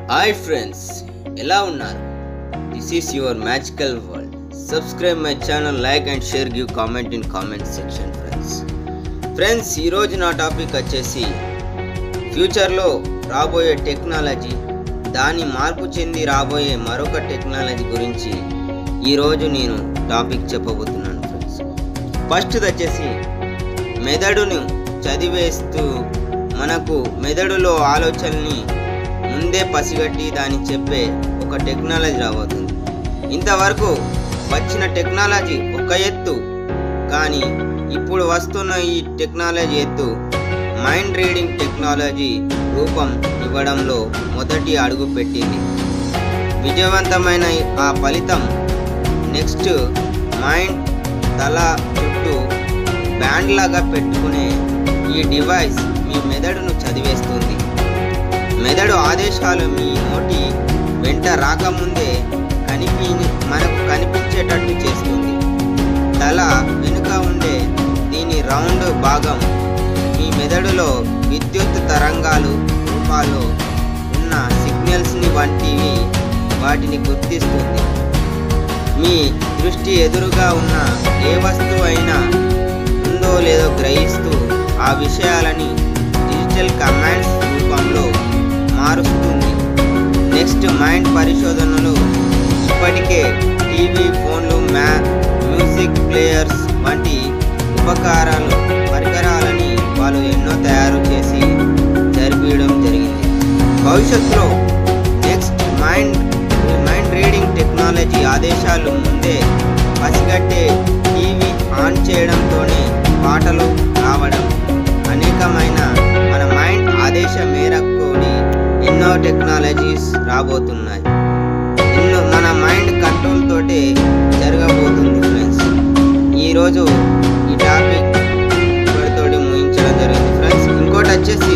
hi friends ఎలా ఉన్నారు this is your magical world subscribe my channel like and share give comment in comment section friends friends ఈరోజు నా topic వచ్చేసి ఫ్యూచర్లో రాబోయే టెక్నాలజీ దాని మార్పు చెంది రాబోయే మరొక టెక్నాలజీ గురించి ఈరోజు నేను టాపిక్ చెప్పబోతున్నాను ఫ్రెండ్స్ ఫస్ట్ వచ్చేసి మెదడును చదివేస్తూ మనకు మెదడులో ఆలోచనని ముందే పసిగట్టి దాన్ని చెప్పే ఒక టెక్నాలజీ రాబోతుంది ఇంతవరకు వచ్చిన టెక్నాలజీ ఒక ఎత్తు కానీ ఇప్పుడు వస్తున్న ఈ టెక్నాలజీ ఎత్తు మైండ్ రీడింగ్ టెక్నాలజీ రూపం ఇవ్వడంలో మొదటి అడుగు పెట్టింది విజయవంతమైన ఆ ఫలితం నెక్స్ట్ మైండ్ తల చుట్టూ బ్యాండ్ లాగా పెట్టుకునే ఈ డివైస్ మీ మెదడును చదివేస్తుంది మెదడు ఆదేశాలు మీ నోటి వెంట రాకముందే కనిపి మనకు కనిపించేటట్టు చేస్తుంది తల వెనుక ఉండే దీని రౌండ్ భాగం మీ మెదడులో విద్యుత్ తరంగాలు రూపాల్లో ఉన్న సిగ్నల్స్ని వంటివి వాటిని గుర్తిస్తుంది మీ దృష్టి ఎదురుగా ఉన్న ఏ వస్తువు అయినా ఉందో లేదో గ్రహిస్తూ ఆ విషయాలని డిజిటల్ కమాండ్స్ రూపంలో మారుస్తుంది నెక్స్ట్ మైండ్ పరిశోధనలు ఇప్పటికే టీవీ ఫోన్లు మ్యా మ్యూజిక్ ప్లేయర్స్ వంటి ఉపకారాలు పరికరాలని వాళ్ళు ఎన్నో తయారు చేసి జరిపించడం జరిగింది భవిష్యత్తులో next mind mind reading technology ఆదేశాలు ముందే పసిగట్టే టీవీ ఆన్ చేయడంతోనే పాటలు రావడం అనేకమైన మన మైండ్ ఆదేశం మేరకు ఎన్నో టెక్నాలజీస్ రాబోతున్నాయి ఎన్నో మన మైండ్ కంట్రోల్ తోటే జరగబోతుంది ఫ్రెండ్స్ ఈరోజు ఈ టాపిక్ ఇక్కడితోటి ముగించడం జరిగింది ఫ్రెండ్స్ ఇంకోటి వచ్చేసి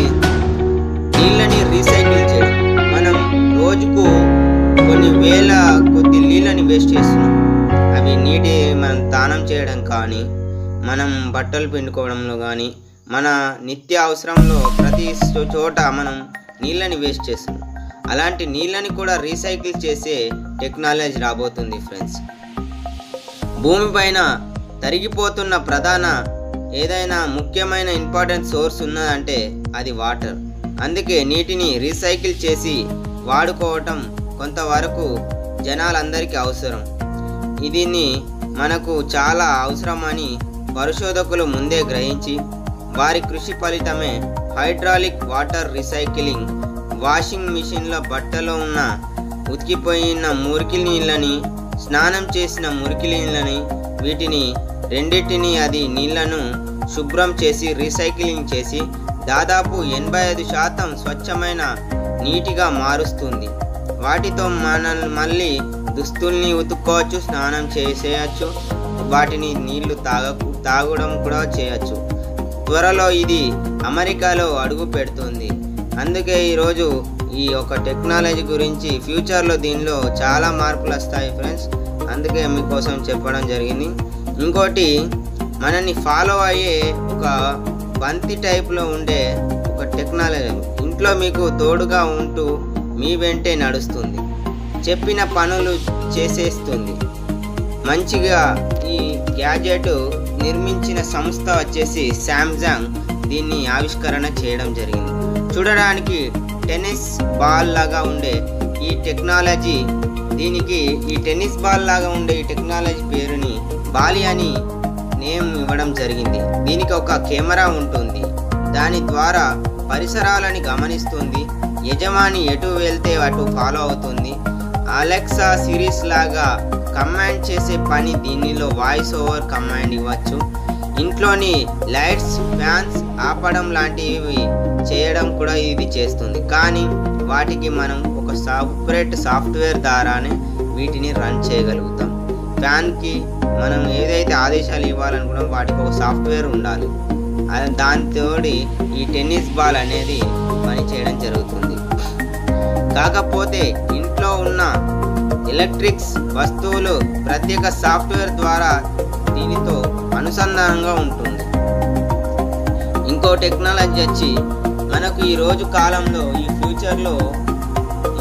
నీళ్ళని రీసైకిల్ చేయడం మనం రోజుకు కొన్ని వేల కొద్ది నీళ్ళని వేస్ట్ చేస్తున్నాం అవి నీటి మనం దానం చేయడం కానీ మనం బట్టలు పిండుకోవడంలో కానీ మన నిత్య అవసరంలో ప్రతి చోట మనం నీళ్ళని వేస్ట్ చేస్తున్నాం అలాంటి నీళ్ళని కూడా రీసైకిల్ చేసే టెక్నాలజీ రాబోతుంది ఫ్రెండ్స్ భూమిపైన తరిగిపోతున్న ప్రధాన ఏదైనా ముఖ్యమైన ఇంపార్టెంట్ సోర్స్ ఉన్నదంటే అది వాటర్ అందుకే నీటిని రీసైకిల్ చేసి వాడుకోవటం కొంతవరకు జనాలందరికీ అవసరం దీన్ని మనకు చాలా అవసరమని పరిశోధకులు ముందే గ్రహించి వారి కృషి ఫలితమే హైడ్రాలిక్ వాటర్ రీసైక్లింగ్ వాషింగ్ మిషన్ల బట్టలో ఉన్న ఉతికిపోయిన మురికి నీళ్ళని స్నానం చేసిన మురికి నీళ్ళని వీటిని రెండింటిని అది నీళ్లను శుభ్రం చేసి రీసైక్లింగ్ చేసి దాదాపు ఎనభై ఐదు శాతం స్వచ్ఛమైన నీటిగా మారుస్తుంది వాటితో మన మళ్ళీ దుస్తుల్ని ఉతుక్కోవచ్చు స్నానం చేసేయచ్చు వాటిని నీళ్లు తాగకు తాగడం కూడా చేయొచ్చు త్వరలో ఇది అమెరికాలో అడుగు పెడుతుంది అందుకే ఈరోజు ఈ యొక్క టెక్నాలజీ గురించి ఫ్యూచర్లో దీనిలో చాలా మార్పులు వస్తాయి ఫ్రెండ్స్ అందుకే మీకోసం చెప్పడం జరిగింది ఇంకోటి మనల్ని ఫాలో అయ్యే ఒక బంతి టైప్లో ఉండే ఒక టెక్నాలజీ ఇంట్లో మీకు తోడుగా ఉంటూ మీ వెంటే నడుస్తుంది చెప్పిన పనులు చేసేస్తుంది మంచిగా ఈ గ్యాజెట్ నిర్మించిన సంస్థ వచ్చేసి శాంసంగ్ దీన్ని ఆవిష్కరణ చేయడం జరిగింది చూడడానికి టెన్నిస్ బాల్ లాగా ఉండే ఈ టెక్నాలజీ దీనికి ఈ టెన్నిస్ బాల్ లాగా ఉండే ఈ టెక్నాలజీ పేరుని బాలి అని నేమ్ ఇవ్వడం జరిగింది దీనికి ఒక కెమెరా ఉంటుంది దాని ద్వారా పరిసరాలని గమనిస్తుంది యజమాని ఎటు వెళ్తే అటు ఫాలో అవుతుంది అలెక్సా సిరీస్ లాగా కమాండ్ చేసే పని దీనిలో వాయిస్ ఓవర్ కమాండ్ ఇవ్వచ్చు ఇంట్లోని లైట్స్ ఫ్యాన్స్ ఆపడం లాంటివి చేయడం కూడా ఇది చేస్తుంది కానీ వాటికి మనం ఒక సపరేట్ సాఫ్ట్వేర్ ద్వారానే వీటిని రన్ చేయగలుగుతాం ఫ్యాన్కి మనం ఏదైతే ఆదేశాలు ఇవ్వాలనుకున్నాం వాటికి ఒక సాఫ్ట్వేర్ ఉండాలి దాంతో ఈ టెన్నిస్ బాల్ అనేది పని చేయడం జరుగుతుంది కాకపోతే ఇంట్లో ఉన్న ఎలక్ట్రిక్స్ వస్తువులు ప్రత్యేక సాఫ్ట్వేర్ ద్వారా దీనితో అనుసంధానంగా ఉంటుంది ఇంకో టెక్నాలజీ వచ్చి మనకు ఈ రోజు కాలంలో ఈ ఫ్యూచర్లో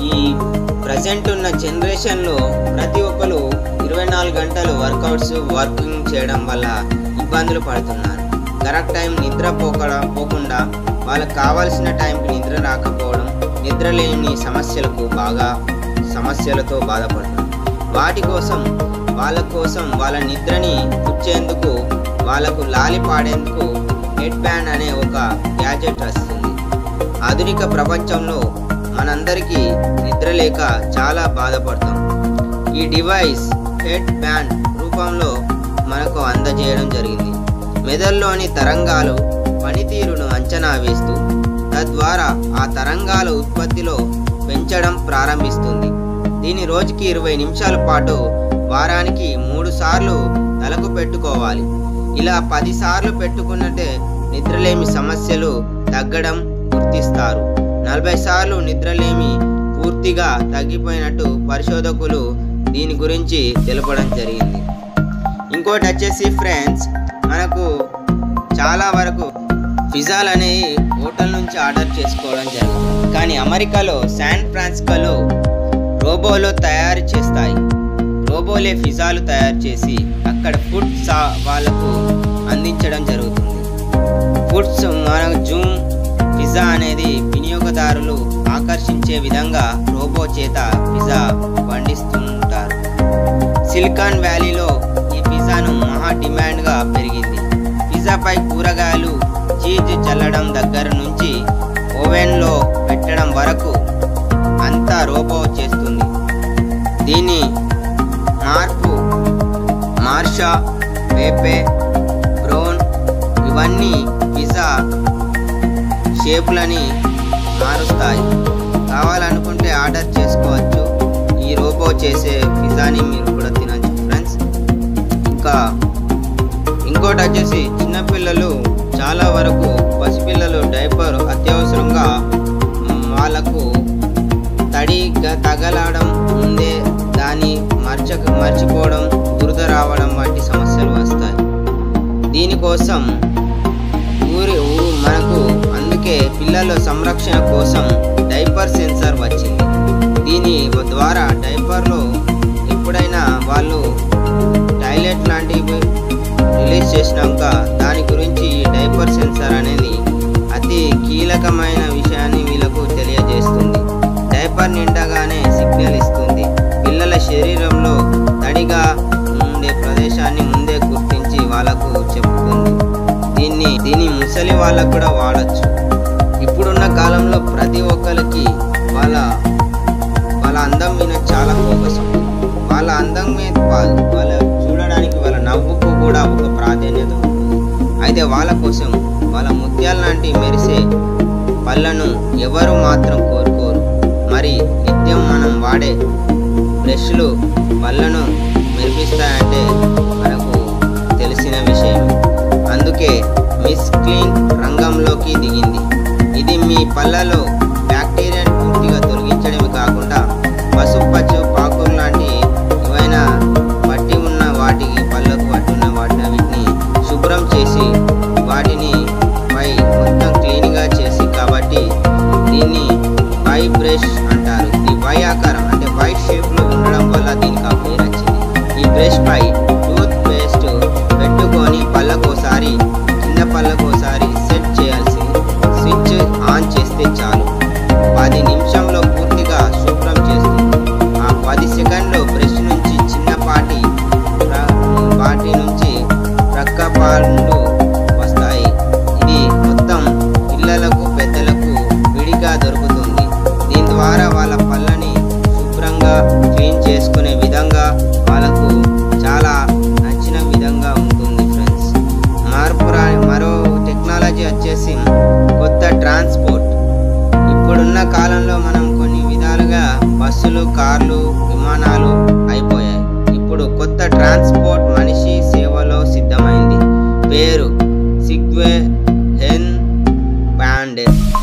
ఈ ప్రజెంట్ ఉన్న జనరేషన్లో ప్రతి ఒక్కరు ఇరవై నాలుగు గంటలు వర్కౌట్స్ వర్కింగ్ చేయడం వల్ల ఇబ్బందులు పడుతున్నారు కరెక్ట్ టైం నిద్ర పోకడా పోకుండా వాళ్ళకి కావాల్సిన టైంకి నిద్ర రాకపోవడం నిద్ర లేని సమస్యలకు బాగా సమస్యలతో బాధపడుతున్నారు వాటి కోసం వాళ్ళ కోసం వాళ్ళ నిద్రని పుచ్చేందుకు వాళ్ళకు లాలి పాడేందుకు హెడ్ బ్యాండ్ అనే ఒక గ్యాజెట్ వస్తుంది ఆధునిక ప్రపంచంలో మనందరికీ నిద్ర లేక చాలా బాధపడతాం ఈ డివైస్ హెడ్ బ్యాండ్ రూపంలో మనకు అందజేయడం జరిగింది మెదడులోని తరంగాలు పనితీరును అంచనా వేస్తూ తద్వారా ఆ తరంగాల ఉత్పత్తిలో పెంచడం ప్రారంభిస్తుంది దీని రోజుకి ఇరవై నిమిషాల పాటు వారానికి మూడు సార్లు తలకు పెట్టుకోవాలి ఇలా పది సార్లు పెట్టుకున్నట్టే నిద్రలేమి సమస్యలు తగ్గడం గుర్తిస్తారు నలభై సార్లు నిద్రలేమి పూర్తిగా తగ్గిపోయినట్టు పరిశోధకులు దీని గురించి తెలపడం జరిగింది ఇంకోటి వచ్చేసి ఫ్రెండ్స్ మనకు చాలా వరకు పిజ్జాలు అనేవి హోటల్ నుంచి ఆర్డర్ చేసుకోవడం జరుగుతుంది కానీ అమెరికాలో శాన్ ఫ్రాన్సిస్కోలో రోబోలో తయారు చేస్తాయి రోబోలే పిజ్జాలు తయారు చేసి అక్కడ ఫుడ్ సా వాళ్ళకు అందించడం జరుగుతుంది ఫుడ్స్ మన జూమ్ పిజ్జా అనేది వినియోగదారులు ఆకర్షించే విధంగా రోబో చేత పిజ్జా వండిస్తుంటారు సిలికాన్ వ్యాలీలో ఈ పిజ్జాను మహా డిమాండ్గా పెరిగింది పిజ్జాపై కూరగాయలు చీజ్ చల్లడం దగ్గర నుంచి ఓవెన్లో పెట్టడం వరకు అంతా రోబో చేస్తుంది దీని మార్పు మార్షా పేపే బ్రౌన్ ఇవన్నీ పిజ్జా షేపులని మారుస్తాయి కావాలనుకుంటే ఆర్డర్ చేసుకోవచ్చు ఈ రోబో చేసే పిజ్జాని మీరు కూడా తినచ్చు ఫ్రెండ్స్ ఇంకా ఇంకోటి వచ్చేసి చిన్నపిల్లలు చాలా వరకు పసిపిల్లలు డైపర్ అత్యవసరంగా మ్, వాళ్ళకు తడిగా తగలడం ముందే దాన్ని మర్చ మర్చిపోవడం దురద రావడం వంటి సమస్యలు వస్తాయి దీనికోసం ఊరి ఊ- మనకు అందుకే పిల్లల సంరక్షణ కోసం డైపర్ సెన్సార్ వచ్చింది దీని ద్వారా డైపర్లో ఎప్పుడైనా వాళ్ళు టాయిలెట్ లాంటివి రిలీజ్ చేసినాక దాని గురించి ఈ డైపర్ సెన్సార్ అనేది అతి కీలకమైన విషయాన్ని వీళ్ళకు తెలియజేస్తుంది డైపర్ నిండగానే సిగ్నల్ ఇస్తుంది పిల్లల శరీరంలో తడిగా ఉండే ప్రదేశాన్ని ముందే గుర్తించి వాళ్ళకు చెప్తుంది దీన్ని దీన్ని ముసలి వాళ్ళకు కూడా వాడచ్చు ఇప్పుడున్న కాలంలో ప్రతి ఒక్కరికి వాళ్ళ వాళ్ళ అందం మీద చాలా ఫోకస్ ఉంది వాళ్ళ అందం మీద కాదు వాళ్ళ చూడడానికి వాళ్ళ నవ్వుకు కూడా ఒక ప్రాధాన్యత ఉంటుంది అయితే వాళ్ళ కోసం వాళ్ళ ముత్యాల లాంటి మెరిసే పళ్ళను ఎవరు మాత్రం కోరుకోరు మరి నిత్యం మనం వాడే బ్రష్లు పళ్ళను మెరిపిస్తాయంటే మనకు తెలిసిన విషయం అందుకే మిస్ క్లీన్ రంగంలోకి దిగింది ఇది మీ పళ్ళలో బ్యాక్టీరియాను పూర్తిగా తొలగించడమే కాకుండా పసుపచ్చు పాకురు లాంటి ఏవైనా పట్టి ఉన్న వాటికి పళ్ళకు పట్టున్న వాటిని వీటిని శుభ్రం చేసి వాటిని పై మొత్తం క్లీన్గా చేసి కాబట్టి దీన్ని వై బ్రష్ అంటారు ఇది వై ఆకారం అంటే వైట్ షేప్లో ఉండడం వల్ల దీనికి ఆ పేరు వచ్చింది ఈ బ్రష్ పై టూత్ పేస్ట్ పెట్టుకొని పళ్ళకోసారి కింద పళ్ళకోసారి సెట్ చేయాల్సి స్విచ్ ఆన్ చేస్తే చాలు పది నిమిషంలో పూర్తిగా శుభ్రం చేస్తుంది ఆ పది సెకండ్లో బ్రష్ నుంచి చిన్నపాటి ప్ర- వాటి నుంచి ప్రక్క పాలు వస్తాయి ఇది మొత్తం పిల్లలకు పెద్దలకు విడిగా దొరుకుతుంది దీని ద్వారా వాళ్ళ పళ్ళని శుభ్రంగా క్లీన్ చేసుకునే విధంగా వాళ్ళకు చాలా నచ్చిన విధంగా ఉంటుంది ఫ్రెండ్స్ మార్పు రా మరో టెక్నాలజీ వచ్చేసి కొత్త ట్రాన్స్పోర్ట్ ఇప్పుడున్న కాలంలో మనం కొన్ని విధాలుగా బస్సులు కార్లు విమానాలు అయిపోయాయి ఇప్పుడు కొత్త ట్రాన్స్పోర్ట్ మనిషి సేవలో సిద్ధమైంది పేరు సిగ్వే హెన్ బ్యాండ్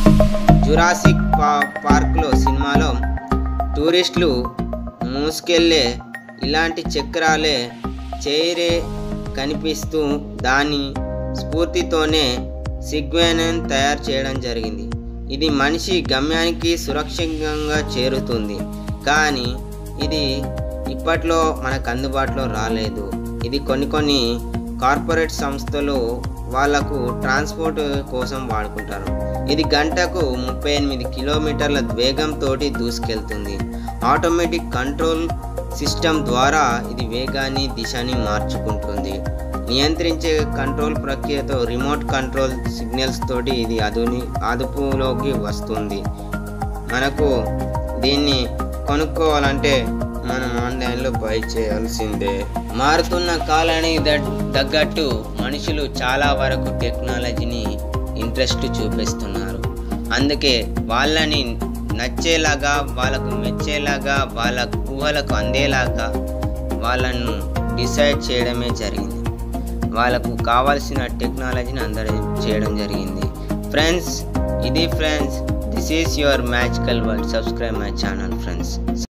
జురాసిక్ పా పార్క్లో సినిమాలో టూరిస్టులు మూసుకెళ్ళే ఇలాంటి చక్రాలే చేరే కనిపిస్తూ దాని స్ఫూర్తితోనే సిగ్వేనన్ తయారు చేయడం జరిగింది ఇది మనిషి గమ్యానికి సురక్షితంగా చేరుతుంది కానీ ఇది ఇప్పట్లో మనకు అందుబాటులో రాలేదు ఇది కొన్ని కొన్ని కార్పొరేట్ సంస్థలు వాళ్లకు ట్రాన్స్పోర్ట్ కోసం వాడుకుంటారు ఇది గంటకు ముప్పై ఎనిమిది కిలోమీటర్ల వేగంతో దూసుకెళ్తుంది ఆటోమేటిక్ కంట్రోల్ సిస్టమ్ ద్వారా ఇది వేగాన్ని దిశని మార్చుకుంటుంది నియంత్రించే కంట్రోల్ ప్రక్రియతో రిమోట్ కంట్రోల్ సిగ్నల్స్ తోటి ఇది అదుని అదుపులోకి వస్తుంది మనకు దీన్ని కొనుక్కోవాలంటే మనం ఆన్లైన్లో బై చేయాల్సిందే మారుతున్న కాలానికి దగ్- తగ్గట్టు మనుషులు చాలా వరకు టెక్నాలజీని ఇంట్రెస్ట్ చూపిస్తున్నారు అందుకే వాళ్ళని నచ్చేలాగా వాళ్ళకు మెచ్చేలాగా వాళ్ళ ఊహలకు అందేలాగా వాళ్ళను డిసైడ్ చేయడమే జరిగింది వాళ్ళకు కావాల్సిన టెక్నాలజీని అందరూ చేయడం జరిగింది ఫ్రెండ్స్ ఇది friends this is your magical world subscribe my channel friends